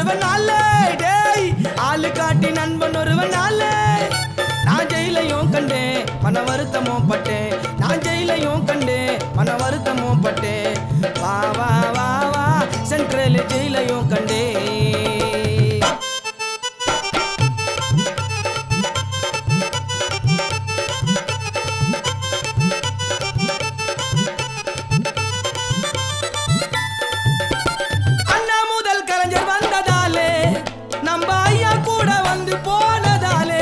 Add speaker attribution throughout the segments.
Speaker 1: ஒருவன் நாள டேய் ஆளு காட்டி நண்பன் ஒருவன் நாள நான் ஜெயிலையும் கண்டேன் மன வருத்தமும் பட்டேன் நான் ஜெயிலையும் கண்டேன் மன வருத்தமும் பட்டேன் வா வா வா வா சென்ட்ரல் ஜெயிலையும் கண்டேன் அண்ணா முதல் கலைஞர் வந்ததாலே நம்ம ஐயா கூட வந்து போனதாலே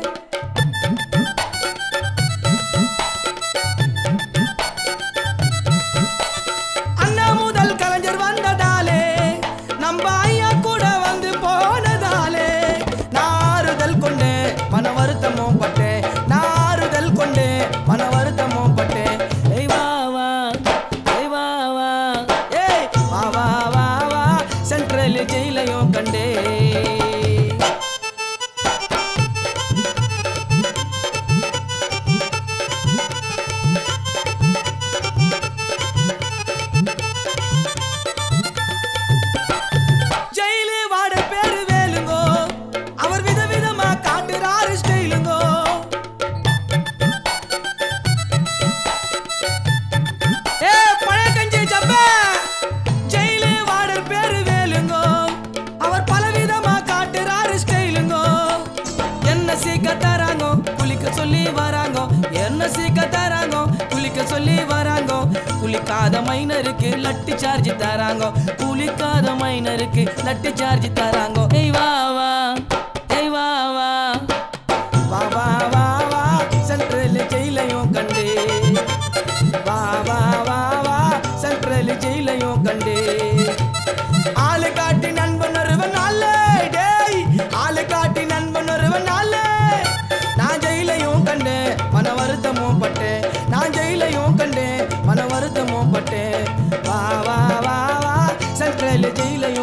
Speaker 1: அண்ணா முதல் கலைஞர் வந்ததாலே நம்ம ஐயா கூட வந்து போனதாலே நாறுதல் கொண்டு மன வருத்தமும் பட்டேன் நாறுதல் கொண்டு மன வருத்தமும் பட்டேன் ஏய் வா வா ஏய் வா வா ஏய் வா வா வா வா சென்ட்ரல் ஜெயிலையும் கண்டே ஜெயிலு வாட பேரு வேலுங்கோ அவர் விதவிதமா காட்டுறாரு ஸ்டைலுங்கோ ஏ பழைய கஞ்சி ஜப்ப ஜெயிலு வாடர் பேரு வேலுங்கோ அவர் பலவிதமா காட்டுறாரு ஸ்டைலுங்கோ என்ன சீக்க தராங்கோ குளிக்க சொல்லி வராங்கோ என்ன சீக்க தராங்கோ குளிக்க சொல்லி வராங்கோ குளிக்காத மைனருக்கு லட்டு சார்ஜ் தராங்கோ குளிக்காத மைனருக்கு லட்டு சார்ஜ் தராங்கோ ஏய் வா வா ஏய் வா வா வா வா வா வா சென்ட்ரல் ஜெயிலையும் கண்டே வா வா வா வா சென்ட்ரல் ஜெயிலையும் கண்டே ஆளு காட்டி நண்பன் ஒருவன் நாள டேய் ஆளு காட்டி நண்பன் ஒருவன் நாள நான் ஜெயிலையும் கண்டேன் மன வருத்தமும் பட்டேன் நான் ஜெயிலையும் கண்டேன் மன வருத்தமும் பட்டேன் வா வா வா வா சென்ட்ரல் ஜெயிலையும்